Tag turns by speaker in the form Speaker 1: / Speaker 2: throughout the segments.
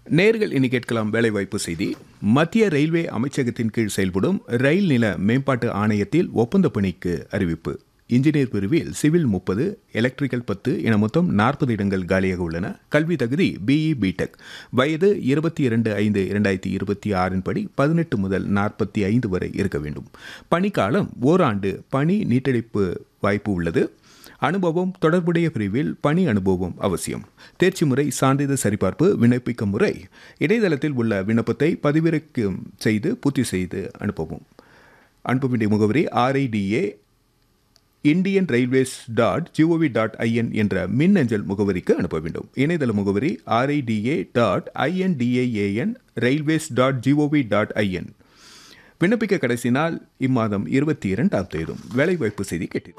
Speaker 1: நேர்கள் இனி கேட்கலாம் வேலைவாய்ப்பு செய்தி மத்திய ரயில்வே அமைச்சகத்தின் கீழ் செயல்படும் ரயில் நில மேம்பாட்டு ஆணையத்தில் ஒப்பந்த பணிக்கு அறிவிப்பு இன்ஜினியர் பிரிவில் சிவில் முப்பது எலக்ட்ரிக்கல் பத்து என மொத்தம் நாற்பது இடங்கள் காலியாக உள்ளன கல்வி தகுதி பிஇ பிடெக் வயது இருபத்தி இரண்டு ஐந்து இரண்டாயிரத்தி இருபத்தி ஆறின் படி பதினெட்டு முதல் நாற்பத்தி ஐந்து வரை இருக்க வேண்டும் பணிக்காலம் ஓராண்டு பணி நீட்டிப்பு வாய்ப்பு உள்ளது அனுபவம் தொடர்புடைய பிரிவில் பணி அனுபவம் அவசியம் தேர்ச்சி முறை சான்றிதழ் சரிபார்ப்பு விண்ணப்பிக்கும் முறை இணையதளத்தில் உள்ள விண்ணப்பத்தை பதிவிறக்கம் செய்து பூர்த்தி செய்து அனுப்பவும் அனுப்ப வேண்டிய முகவரி RITA Indian railways dot gov dot in என்ற மின்னஞ்சல் முகவரிக்கு அனுப்ப வேண்டும் இணையதள முகவரி RITA dot indian railways dot gov dot in விண்ணப்பிக்க கடைசி நாள் இம்மாதம் இருபத்தி இரண்டாம் தேதி வேலைவாய்ப்பு செய்தி கேட்டது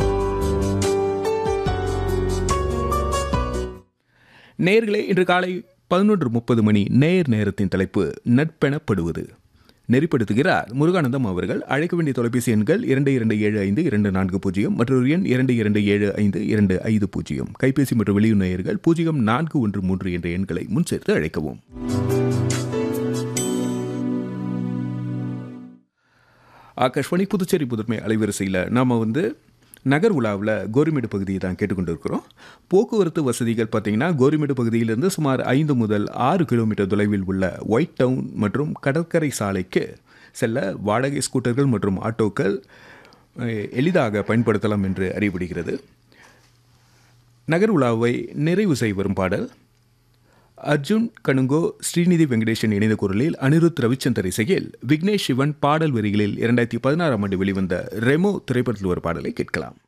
Speaker 1: நேர்களே இன்று காலை பதினொன்று முப்பது மணி நேர் நேரத்தின் தலைப்பு நட்பெனப்படுவது நெறிப்படுத்துகிறார் முருகானந்தம் அவர்கள் அழைக்க வேண்டிய தொலைபேசி எண்கள் இரண்டு இரண்டு ஏழு ஐந்து இரண்டு நான்கு பூஜ்ஜியம் மற்றொரு எண் இரண்டு இரண்டு ஏழு ஐந்து இரண்டு ஐந்து பூஜ்ஜியம் கைபேசி மற்றும் வெளியூர் நேயர்கள் பூஜ்ஜியம் நான்கு ஒன்று மூன்று என்ற எண்களை முன் சேர்த்து அழைக்கவும் ஆகாஷ்வாணி புதுச்சேரி புதுமை அலைவரிசையில் நாம் வந்து நகர் உலாவில் கோரிமேடு பகுதியை தான் கேட்டுக்கொண்டிருக்கிறோம் போக்குவரத்து வசதிகள் பார்த்தீங்கன்னா கோரிமேடு பகுதியிலிருந்து சுமார் ஐந்து முதல் ஆறு கிலோமீட்டர் தொலைவில் உள்ள ஒயிட் டவுன் மற்றும் கடற்கரை சாலைக்கு செல்ல வாடகை ஸ்கூட்டர்கள் மற்றும் ஆட்டோக்கள் எளிதாக பயன்படுத்தலாம் என்று அறியப்படுகிறது நகர் உலாவை நிறைவு செய்ய வரும் பாடல் அர்ஜுன் கணுங்கோ ஸ்ரீநிதி வெங்கடேஷன் இணைந்த குரலில் அனிருத் ரவிச்சந்தர் இசையில் விக்னேஷ் சிவன் பாடல் வரிகளில் இரண்டாயிரத்தி பதினாறாம் ஆண்டு வெளிவந்த ரெமோ திரைப்படத்தில் ஒரு பாடலை கேட்கலாம்